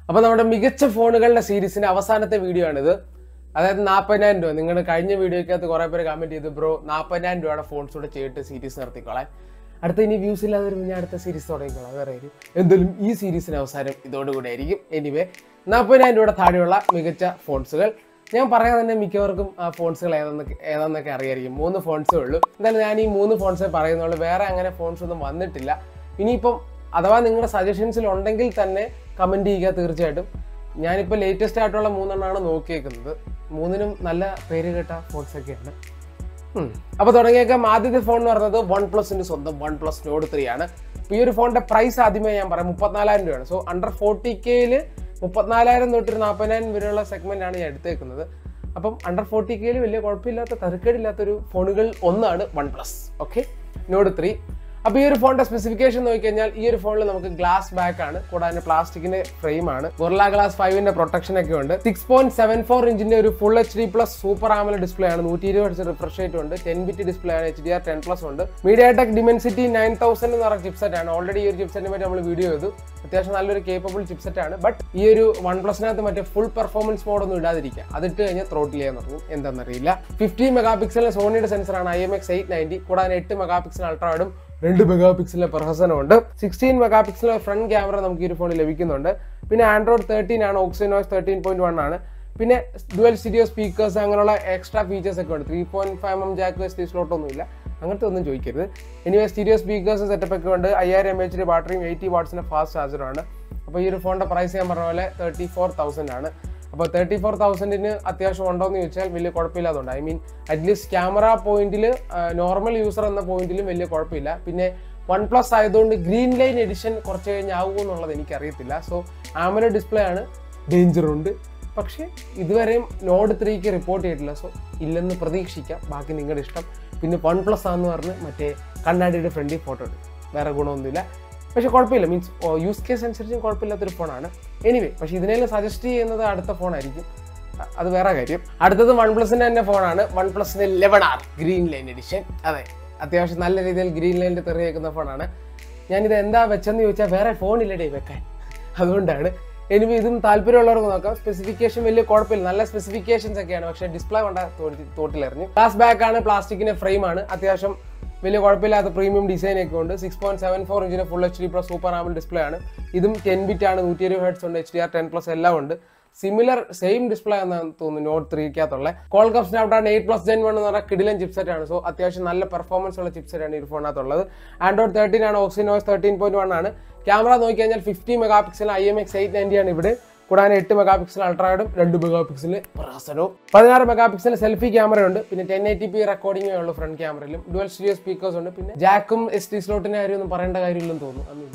അപ്പോൾ നമ്മുടെ മികച്ച ഫോണുകളുടെ സീരീസിന്റെ അവസാനത്തെ വീഡിയോ ആണിത് അതായത് നാൽപ്പതിനായിരം രൂപ നിങ്ങൾ കഴിഞ്ഞ വീഡിയോക്കകത്ത് കുറേ പേര് കമന്റ് ചെയ്തു ബ്രോ നാൽപ്പതിനായിരം രൂപയുടെ ഫോൺസ് കൂടെ ചെയ്തിട്ട് സീരീസ് നിർത്തിക്കോളാൻ അടുത്ത ഇനി വ്യൂസ് ഇല്ലാതെ വരുമ്പോൾ ഞാൻ അടുത്ത സീരീസ് തുടങ്ങിക്കോളാം വേറെ ആയിരിക്കും എന്തായാലും ഈ സീരീസിന്റെ അവസാനം ഇതോടുകൂടി ആയിരിക്കും എനിവേ നാൽപ്പതിനായിരം രൂപയുടെ താഴെയുള്ള മികച്ച ഫോൺസുകൾ ഞാൻ പറയാൻ തന്നെ മിക്കവർക്കും ആ ഫോൺസുകൾ ഏതെന്നൊക്കെ ഏതാന്നൊക്കെ അറിയായിരിക്കും മൂന്ന് ഫോൺസേ ഉള്ളൂ എന്തായാലും ഞാൻ ഈ മൂന്ന് ഫോൺസേ പറയുന്നുള്ളൂ വേറെ അങ്ങനെ ഫോൺസ് ഒന്നും വന്നിട്ടില്ല ഇനിയിപ്പം അഥവാ നിങ്ങളുടെ സജഷൻസിൽ ഉണ്ടെങ്കിൽ തന്നെ കമൻറ്റ് ചെയ്യുക തീർച്ചയായിട്ടും ഞാനിപ്പോൾ ലേറ്റസ്റ്റ് ആയിട്ടുള്ള മൂന്നെണ്ണമാണ് നോക്കിയേക്കുന്നത് മൂന്നിനും നല്ല പേര് കേട്ട ഫോൺസ് ഒക്കെയാണ് ഉം. അപ്പൊ തുടങ്ങിയേക്കാം ആദ്യത്തെ ഫോൺ എന്ന് പറയുന്നത് വൺ പ്ലസിന്റെ സ്വന്തം വൺ പ്ലസ് നോഡ് ത്രീ ആണ് അപ്പൊ ഈ ഒരു ഫോണിന്റെ പ്രൈസ് ആദ്യമേ ഞാൻ പറയാം മുപ്പത്തിനാലായിരം രൂപയാണ് സോ അണ്ടർ ഫോർട്ടി കെയില് മുപ്പത്തിനാലായിരം തൊട്ടൊരു നാൽപ്പതിനായിരം വരെയുള്ള സെഗ്മെന്റ് ആണ് ഞാൻ എടുത്തേക്കുന്നത് അപ്പം അണ്ടർ ഫോർട്ടി കെയിൽ വലിയ കുഴപ്പമില്ലാത്ത തരക്കേടില്ലാത്തൊരു ഫോണുകൾ ഒന്നാണ് OnePlus okay Nord three അപ്പോൾ ഈ ഒരു ഫോണിന്റെ സ്പെസിഫിക്കേഷൻ നോക്കിക്കഴിഞ്ഞാൽ ഈ ഒരു ഫോണിൽ നമുക്ക് ഗ്ലാസ് ബാക്ക് ആണ് കൂടാതെ പ്ലാസ്റ്റിക്കിന്റെ ഫ്രെയിം ആണ് ഗൊർല ഗ്ലാസ് ഫൈവിന്റെ പ്രൊട്ടക്ഷൻ ഒക്കെ ഉണ്ട് സിക്സ് പോയിന്റ് സെവൻ ഫോർ ഇഞ്ചിന്റെ ഒരു full H D plus super AMOLED display ആണ് നൂറ്റി ഇരുപത് റിഫ്രഷ് റേറ്റ് ഉണ്ട് ടെൻ ബിറ്റ് ഡിസ്പ്ലേ ആണ് H D R ten plus ഉണ്ട് MediaTek Dimensity nine thousand എന്ന് പറഞ്ഞ ചിപ്സെറ്റ് ആണ് ഓൾറെഡി ഈ ഒരു ചിപ്സെറ്റിനെ പറ്റി നമ്മൾ വീഡിയോ ചെയ്തു അത്യാവശ്യം നല്ലൊരു കേപ്പബിൾ ചിപ്സെറ്റ് ആണ് ബട്ട് ഈ ഒരു വൺ പ്ലസിനകത്ത് മറ്റേ ഫുൾ പെർഫോമൻസ് മോഡ് ഒന്നും ഇടാതിരിക്കുക അതിട്ട് കഴിഞ്ഞാൽ ത്രോട്ടിൽ ചെയ്യാൻ തുടങ്ങും എന്താണെന്നറിയില്ല ഫിഫ്റ്റി മെഗാ പിക്സലിലെ സോണിയുടെ സെൻസറാണ് I M X eight ninety കൂടാതെ എട്ട് മെഗാ പിക്സൽ അൾട്രാഡും രണ്ട് മെഗാ പിക്സലിലെ പ്രഹസനമുണ്ട് സിക്സ്റ്റീൻ മെഗാ പിക്സലിലെ ഫ്രണ്ട് ക്യാമറ നമുക്ക് ഈ ഒരു ഫോണിൽ ലഭിക്കുന്നുണ്ട് പിന്നെ ആൻഡ്രോയിഡ് തേർട്ടീൻ ആണ് ഓക്സിനോസ് തേർട്ടീൻ പോയിന്റ് വൺ ആണ് പിന്നെ ഡുവൽ സ്റ്റീരിയോ സ്പീക്കേഴ്സ് അങ്ങനെയുള്ള എക്സ്ട്രാ ഫീച്ചേഴ്സ് ഒക്കെ ഉണ്ട് three point five M jack S T slot ഒന്നുമില്ല അങ്ങനത്തെ ഒന്നും ചോദിക്കരുത് എനിവേ സ്റ്റീരിയോ സ്പീക്കേഴ്സ് സെറ്റപ്പ് ഒക്കെ ഉണ്ട് അയ്യായിരം എം എച്ചിന്റെ ബാറ്ററിയും എയ്റ്റി വാട്ട്സിന്റെ ഫാസ്റ്റ് ചാർജറുമാണ് അപ്പോൾ ഈ ഒരു ഫോണിന്റെ പ്രൈസ് ഞാൻ പറഞ്ഞ പോലെ തേർട്ടി ഫോർ തൗസൻഡ് ആണ് അപ്പോൾ തേർട്ടി ഫോർ തൗസൻഡിന് അത്യാവശ്യം ഉണ്ടോ എന്ന് ചോദിച്ചാൽ വലിയ കുഴപ്പമില്ലാതുണ്ട് ഐ മീൻ അറ്റ്ലീസ്റ്റ് ക്യാമറ പോയിന്റിൽ നോർമൽ യൂസർ എന്ന പോയിന്റിലും വലിയ കുഴപ്പമില്ല പിന്നെ വൺ പ്ലസ് ആയതുകൊണ്ട് ഗ്രീൻ ലൈൻ എഡിഷൻ കുറച്ച് കഴിഞ്ഞ് ആവുമോ എന്നുള്ളത് എനിക്കറിയത്തില്ല സോ ആമല ഡിസ്പ്ലേ ആണ് ഡേഞ്ചർ ഉണ്ട് പക്ഷേ ഇതുവരെയും നോഡ് ത്രീക്ക് റിപ്പോർട്ട് ചെയ്തിട്ടില്ല സോ ഇല്ലെന്ന് പ്രതീക്ഷിക്കാം ബാക്കി നിങ്ങളുടെ ഇഷ്ടം പിന്നെ വൺ പ്ലസ് ആണെന്ന് പറഞ്ഞ് മറ്റേ കണ്ണാടിയുടെ ഫ്രണ്ടിൽ ഫോട്ടോ എടുക്കും വേറെ ഗുണമൊന്നുമില്ല പക്ഷെ കുഴപ്പമില്ല മീൻസ് യൂസ് കേസ് അനുസരിച്ചും കുഴപ്പമില്ലാത്തൊരു ഫോണാണ് എനിവേ പക്ഷെ ഇതിനെല്ലാം സജസ്റ്റ് ചെയ്യുന്നത് അടുത്ത ഫോണായിരിക്കും അ- അത് വേറെ കാര്യം അടുത്തത് വൺ പ്ലസിന്റെ തന്നെ ഫോണാണ് വൺ പ്ലസിന്റെ eleven R green line edition അതെ അത്യാവശ്യം നല്ല രീതിയിൽ ഗ്രീൻ ലൈനിൽ തെറിയേക്കുന്ന ഫോണാണ് ഞാനിത് എന്താ വെച്ചെന്ന് ചോദിച്ചാൽ വേറെ ഫോണില്ലടേ വെക്കാൻ അതുകൊണ്ടാണ് എനിവേ ഇതും താല്പര്യമുള്ളവർക്ക് നോക്കാം സ്പെസിഫിക്കേഷൻ വലിയ കുഴപ്പമില്ല നല്ല സ്പെസിഫിക്കേഷൻസ് ഒക്കെയാണ് പക്ഷേ ഡിസ്പ്ലേ കൊണ്ട തോട്ടിലെറിഞ്ഞു ഗ്ലാസ് ബാക്ക് ആണ് പ്ലാസ്റ്റിക്കിന്റെ ഫ്രെയിം ആണ് അത്യാവശ്യം വലിയ കുഴപ്പമില്ലാത്ത പ്രീമിയം ഡിസൈൻ ഒക്കെ ഉണ്ട് സിക്സ് പോയിന്റ് സെവൻ ഫോർ ഇഞ്ചിന് full H D plus super AMOLED display ആണ് ഇതും ടെൻ ബിറ്റ് ആണ് നൂറ്റി ഇരുപത് ഹെഡ്സ് ഉണ്ട് H D R ten plus എല്ലാം ഉണ്ട് സിമിലർ സെയിം ഡിസ്പ്ലേ എന്നാണ് തോന്നുന്നു നോട്ട് ത്രീക്കകത്തുള്ള Qualcomm Snapdragon eight plus gen one എന്ന് പറഞ്ഞാൽ കിടിലൻ ചിപ്സെറ്റ് ആണ് സോ അത്യാവശ്യം നല്ല പെർഫോമൻസ് ഉള്ള ചിപ്സെറ്റ് ആണ് ഈ ഫോണിനകത്തുള്ളത് ആൻഡ്രോയിഡ് തേർട്ടീൻ ആണ് ഓക്സിനോസ് തേർട്ടീൻ പോയിന്റ് വൺ ആണ് ക്യാമറ നോക്കി കഴിഞ്ഞാൽ fifty megapixel I M X eight ninety ആണ് ഇവിടെ കൂടാതെ എട്ട് മെഗാ പിക്സൽ അൾട്രായിഡും രണ്ട് മെഗാ പിക്സൽ പ്രഹസനവും പതിനാറ് മെഗാ പിക്സൽ സെൽഫി ക്യാമറ ഉണ്ട് പിന്നെ ടെൻ എയ്റ്റി പി റെക്കോർഡിംഗേ ഉള്ളൂ ഫ്രണ്ട് ക്യാമറയിലും ഡുവൽ സ്റ്റീരിയോ സ്പീക്കേഴ്സ് ഉണ്ട് പിന്നെ ജാക്കും എസ് ടി സ്ലോട്ടിന്റെ കാര്യമൊന്നും പറയേണ്ട കാര്യമില്ലെന്ന് തോന്നുന്നു അന്ന്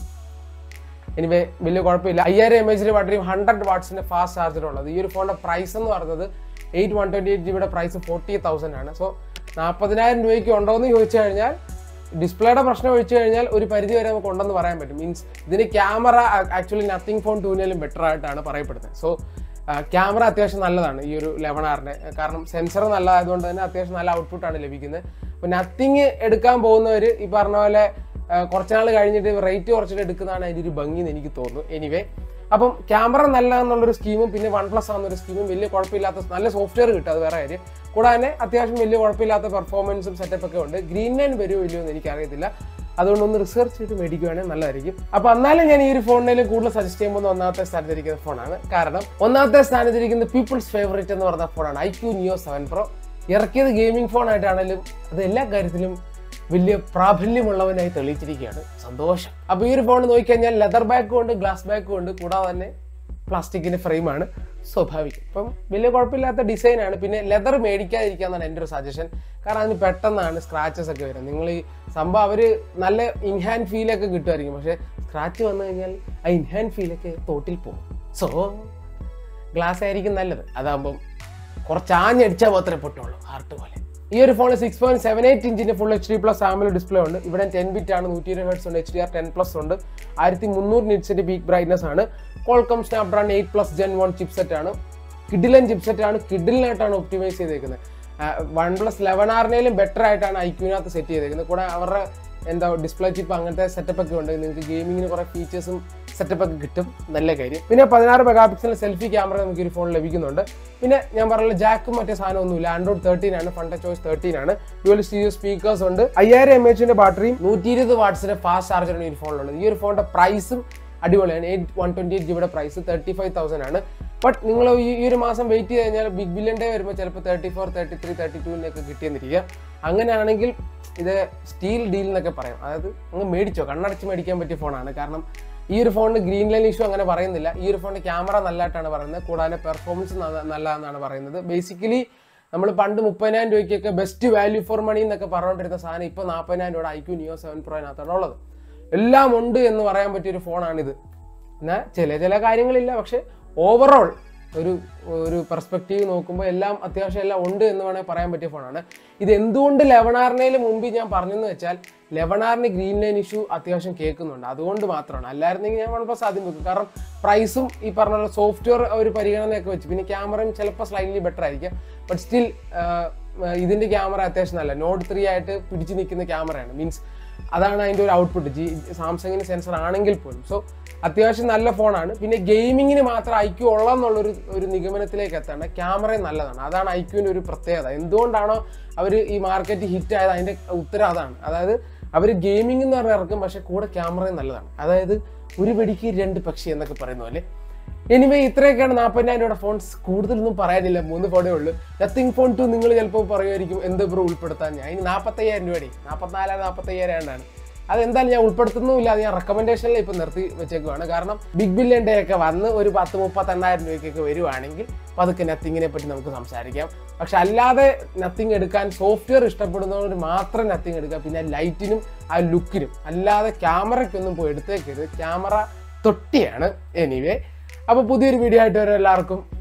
എനിവേ വലിയ കുഴപ്പമില്ല അയ്യായിരം എം എച്ചിന്റെ ബാറ്ററിയും ഹൺഡ്രഡ് വാട്ട്സിന്റെ ഫാസ്റ്റ് ചാർജർ ഉള്ളത് ഈ ഒരു ഫോണിന്റെ പ്രൈസ് എന്ന് പറയുന്നത് എയ്റ്റ് വൺ ട്വന്റി എയ്റ്റ് ജിബിയുടെ പ്രൈസ് ഫോർട്ടി തൗസൻഡ് ആണ് സോ നാൽപ്പതിനായിരം രൂപയ്ക്ക് ഉണ്ടോ എന്ന് ചോദിച്ചു കഴിഞ്ഞാൽ ഡിസ്പ്ലേയുടെ പ്രശ്നം ഒഴിച്ചു കഴിഞ്ഞാൽ ഒരു പരിധി വരെ നമുക്ക് ഉണ്ടെന്ന് പറയാൻ പറ്റും മീൻസ് ഇതിന് ക്യാമറ ആക്ച്വലി നത്തിങ് ഫോൺ ടൂവിനും ബെറ്റർ ആയിട്ടാണ് പറയപ്പെടുന്നത് സോ ക്യാമറ അത്യാവശ്യം നല്ലതാണ് ഈ ഒരു ലെവൻ ആറിന്റെ കാരണം സെൻസർ നല്ലതായതുകൊണ്ട് തന്നെ അത്യാവശ്യം നല്ല ഔട്ട്പുട്ടാണ് ലഭിക്കുന്നത് അപ്പോൾ നത്തിങ് എടുക്കാൻ പോകുന്നവർ ഈ പറഞ്ഞ പോലെ ആ, കുറച്ച് നാൾ കഴിഞ്ഞിട്ട് റേറ്റ് കുറച്ചിട്ട് എടുക്കുന്നതാണ് അതിൻ്റെ ഒരു ഭംഗി എന്ന് എനിക്ക് തോന്നുന്നു എനിവേ അപ്പം ക്യാമറ നല്ല എന്നുള്ളൊരു സ്കീമും പിന്നെ വൺ പ്ലസ് ആണെന്നൊരു സ്കീമും വലിയ കുഴപ്പമില്ലാത്ത നല്ല സോഫ്റ്റ്വെയർ കിട്ടും അത് വേറെ കാര്യം കൂടാതെ തന്നെ അത്യാവശ്യം വലിയ കുഴപ്പമില്ലാത്ത പെർഫോമൻസും സെറ്റപ്പ് ഒക്കെ ഉണ്ട് ഗ്രീൻ ലൈൻ വരുമോ ഇല്ലയോ എന്ന് എനിക്കറിയത്തില്ല അതുകൊണ്ട് ഒന്ന് റിസർച്ച് ചെയ്ത് മേടിക്കുകയാണെങ്കിൽ നല്ലതായിരിക്കും അപ്പൊ എന്നാലും ഞാൻ ഈ ഒരു ഫോണിൽ കൂടുതൽ സജസ്റ്റ് ചെയ്യുമ്പോൾ ഒന്നാമത്തെ സ്ഥാനത്തിരിക്കുന്ന ഫോണാണ് കാരണം ഒന്നാമത്തെ സ്ഥാനത്തിരിക്കുന്ന പീപ്പിൾസ് ഫേവറേറ്റ് എന്ന് പറഞ്ഞ ഫോണാണ് iQOO Neo seven Pro ഇറക്കിയത് ഗെയിമിംഗ് ഫോൺ ആയിട്ടാണെങ്കിലും അത് എല്ലാ കാര്യത്തിലും വലിയ പ്രാബല്യമുള്ളവനായി തെളിയിച്ചിരിക്കുകയാണ് സന്തോഷം അപ്പൊ ഈ ഒരു ഫോൺ നോക്കിക്കഴിഞ്ഞാൽ ലെതർ ബാക്കും ഉണ്ട് ഗ്ലാസ് ബാക്കും ഉണ്ട് കൂടാതെ തന്നെ പ്ലാസ്റ്റിക്കിന്റെ ഫ്രെയിമാണ് സ്വാഭാവികം ഇപ്പം വലിയ കുഴപ്പമില്ലാത്ത ഡിസൈനാണ് പിന്നെ ലെതർ മേടിക്കാതിരിക്കാന്നാണ് എൻ്റെ ഒരു സജഷൻ കാരണം അതിന് പെട്ടെന്നാണ് സ്ക്രാച്ചസ് ഒക്കെ വരുന്നത് നിങ്ങൾ ഈ സംഭവം അവർ നല്ല ഇൻഹാൻഡ് ഫീലൊക്കെ കിട്ടുമായിരിക്കും പക്ഷേ സ്ക്രാച്ച് വന്നു കഴിഞ്ഞാൽ ആ ഇൻഹാൻഡ് ഫീലൊക്കെ തോട്ടിൽ പോകും സോ ഗ്ലാസ് ആയിരിക്കും നല്ലത് അതാകുമ്പം കുറച്ച് ആഞ്ഞടിച്ചാൽ മാത്രമേ പൊട്ടുള്ളൂ ഹാർട്ട് പോലെ ഈ ഒരു phone six point seven eight ഇഞ്ചിന്റെ full H D plus AMOLED display ഉണ്ട് ഇവിടെ ടെൻ ബിറ്റ് ആണ് നൂറ്റി ഇരുപത് ഹെഡ്സ് ഉണ്ട് H D R ten plus ഉണ്ട് ആയിരത്തി മുന്നൂറ് നിറ്റ്സിന്റെ പീക്ക് ബ്രൈറ്റ്നസ് ആണ് Qualcomm Snapdragon eight plus gen one chipset ആണ് കിഡിലൻ ചിപ്സെറ്റ് ആണ് കിഡിലിനായിട്ടാണ് ഒപ്റ്റിമൈസ് ചെയ്തേക്കുന്നത് വൺ പ്ലസ് ലെവൻ ആറിനേലും ബെറ്റർ ആയിട്ടാണ് ഐക്യൂനകത്ത് സെറ്റ് ചെയ്തേക്കുന്നത് കൂടെ അവരുടെ എന്താ ഡിസ്പ്ലേ ചിപ്പ് അങ്ങനത്തെ സെറ്റപ്പ് ഒക്കെ ഉണ്ട് നിങ്ങൾക്ക് ഗെയിമിങ്ങിന് കുറെ ഫീച്ചേഴ്സും സെറ്റപ്പ് ഒക്കെ കിട്ടും നല്ല കാര്യം പിന്നെ പതിനാറ് മെഗാ പിക്സൽ സെൽഫി ക്യാമറ നമുക്ക് ഈ ഫോൺ ലഭിക്കുന്നുണ്ട് പിന്നെ ഞാൻ പറഞ്ഞ ജാക്കും മറ്റേ സാധനമൊന്നുമില്ല ആൻഡ്രോയിഡ് തേർട്ടീൻ ആണ് ഫണ്ട ചോയ്സ് തേർട്ടീൻ ആണ് ഡ്യുവൽ സ്റ്റീരിയോ സ്പീക്കേഴ്സ് ഉണ്ട് അയ്യായിരം എം എച്ചിന്റെ ബാറ്ററിയും നൂറ്റി ഇരുപത് വാട്സിന്റെ ഫാസ്റ്റ് ചാർജറാണ് ഈ ഫോണിലുള്ളത് ഈ ഒരു ഫോണിന്റെ പ്രൈസും അടിപൊളിയാണ് എയ്റ്റ് വൺ ട്വന്റി എയ്റ്റ് ജിബിയുടെ പ്രൈസ് തേർട്ടി ഫൈവ് തൗസൻഡ് ആണ് ബട്ട് നിങ്ങൾ ഈ ഈ ഒരു മാസം വെയിറ്റ് ചെയ്ത് കഴിഞ്ഞാൽ ബിഗ് ബില്യൺ ഡേ വരുമ്പോൾ ചിലപ്പോൾ thirty four thirty three thirty ടൂവിനൊക്കെ കിട്ടിയെന്നിരിക്കുക അങ്ങനെയാണെങ്കിൽ ഇത് സ്റ്റീൽ ഡീൽ എന്നൊക്കെ പറയാം അതായത് അങ്ങ് മേടിച്ചോ കണ്ണടച്ച് മേടിക്കാൻ പറ്റിയ ഫോണാണ് കാരണം ഈ ഒരു ഫോണിന് ഗ്രീൻ ലൈൻ ഇഷ്യൂ അങ്ങനെ പറയുന്നില്ല ഈ ഒരു ഫോണിന്റെ ക്യാമറ നല്ലതായിട്ടാണ് പറയുന്നത് കൂടാതെ പെർഫോമൻസ് നല്ലതെന്നാണ് പറയുന്നത് ബേസിക്കലി നമ്മൾ പണ്ട് മുപ്പതിനായിരം രൂപയ്ക്കൊക്കെ ബെസ്റ്റ് വാല്യൂ ഫോർ മണി എന്നൊക്കെ പറഞ്ഞുകൊണ്ടിരുന്ന സാധനം ഇപ്പോൾ നാൽപ്പതിനായിരം രൂപയുടെ ഐക്യു നിയോ സെവൻ പ്രോയിനകത്താണ് ഉള്ളത് എല്ലാം ഉണ്ട് എന്ന് പറയാൻ പറ്റിയ ഒരു ഫോണാണിത് എന്നാൽ ചില ചില കാര്യങ്ങളില്ല പക്ഷെ ഓവറോൾ ഒരു ഒരു പെർസ്പെക്റ്റീവ് നോക്കുമ്പോൾ എല്ലാം അത്യാവശ്യം എല്ലാം ഉണ്ട് എന്ന് വേണമെങ്കിൽ പറയാൻ പറ്റിയ ഫോണാണ് ഇത് എന്തുകൊണ്ട് ലെവനാറിനേലും മുമ്പ് ഞാൻ പറഞ്ഞെന്ന് വെച്ചാൽ ലെവനാറിന് ഗ്രീൻ ലൈൻ ഇഷ്യൂ അത്യാവശ്യം കേൾക്കുന്നുണ്ട് അതുകൊണ്ട് മാത്രമാണ് അല്ലായിരുന്നെങ്കിൽ ഞാൻ വൺ പ്ലസ് ആദ്യം വെക്കും കാരണം പ്രൈസും ഈ പറഞ്ഞ സോഫ്റ്റ്വെയർ ഒരു പരിഗണനയൊക്കെ വെച്ച് പിന്നെ ക്യാമറയും ചിലപ്പോൾ സ്ലൈറ്റ്ലി ബെറ്റർ ആയിരിക്കും ബട്ട് സ്റ്റിൽ ഇതിന്റെ ക്യാമറ അത്യാവശ്യം നല്ല നോട്ട് ത്രീ ആയിട്ട് പിടിച്ചു നിൽക്കുന്ന ക്യാമറയാണ് മീൻസ് അതാണ് അതിൻ്റെ ഒരു ഔട്ട്പുട്ട് ജി സാംസങ്ങിന് സെൻസർ ആണെങ്കിൽ പോലും സോ അത്യാവശ്യം നല്ല ഫോണാണ് പിന്നെ ഗെയിമിങ്ങിന് മാത്രം ഐക്യു ഉള്ളതെന്നുള്ളൊരു ഒരു നിഗമനത്തിലേക്ക് എത്തേണ്ട ക്യാമറയും നല്ലതാണ് അതാണ് ഐക്യുവിൻ്റെ ഒരു പ്രത്യേകത എന്തുകൊണ്ടാണോ അവർ ഈ മാർക്കറ്റ് ഹിറ്റ് ആയത് അതിൻ്റെ ഉത്തരം അതാണ് അതായത് അവർ ഗെയിമിംഗ് എന്ന് പറഞ്ഞാൽ ഇറക്കും പക്ഷെ കൂടെ ക്യാമറയും നല്ലതാണ് അതായത് ഒരു വെടിക്ക് രണ്ട് പക്ഷി എന്നൊക്കെ പറയുന്ന പോലെ എനിവേ ഇത്രയൊക്കെയാണ് നാൽപ്പതിനായിരം രൂപയുടെ ഫോൺസ് കൂടുതലൊന്നും പറയാനില്ല മൂന്ന് ഫോണേ ഉള്ളൂ നത്തിങ് ഫോൺ ടു നിങ്ങൾ ചിലപ്പോൾ പറയുമായിരിക്കും എന്ത് ബ്രോ ഉൾപ്പെടുത്താൻ ഞാൻ ഇനി നാൽപ്പത്തയ്യായിരം രൂപയുടെ നാൽപ്പത്തിനാലായിരം നാൽപ്പത്തയ്യായിരം ആണ്ടാണ് അതെന്തായാലും ഞാൻ ഉൾപ്പെടുത്തുന്നുമില്ല അത് ഞാൻ റെക്കമെൻഡേഷനിൽ ഇപ്പം നിർത്തി വെച്ചേക്കുവാണ് കാരണം ബിഗ് ബില്യൺ ഡേ ഒക്കെ വന്ന് ഒരു പത്ത് മുപ്പത്തെണ്ണായിരം രൂപയ്ക്കൊക്കെ വരുവാണെങ്കിൽ പതുക്കെ നത്തിങ്ങിനെ പറ്റി നമുക്ക് സംസാരിക്കാം പക്ഷെ അല്ലാതെ നത്തിങ് എടുക്കാൻ സോഫ്റ്റ്വെയർ ഇഷ്ടപ്പെടുന്നവർ മാത്രം നത്തിങ് എടുക്കുക പിന്നെ ലൈറ്റിനും ആ ലുക്കിനും അല്ലാതെ ക്യാമറയ്ക്കൊന്നും പോയി എടുത്തേക്കരുത് ക്യാമറ തൊട്ടിയാണ് എനിവേ അപ്പോൾ പുതിയൊരു വീഡിയോ ആയിട്ട് വരും എല്ലാവർക്കും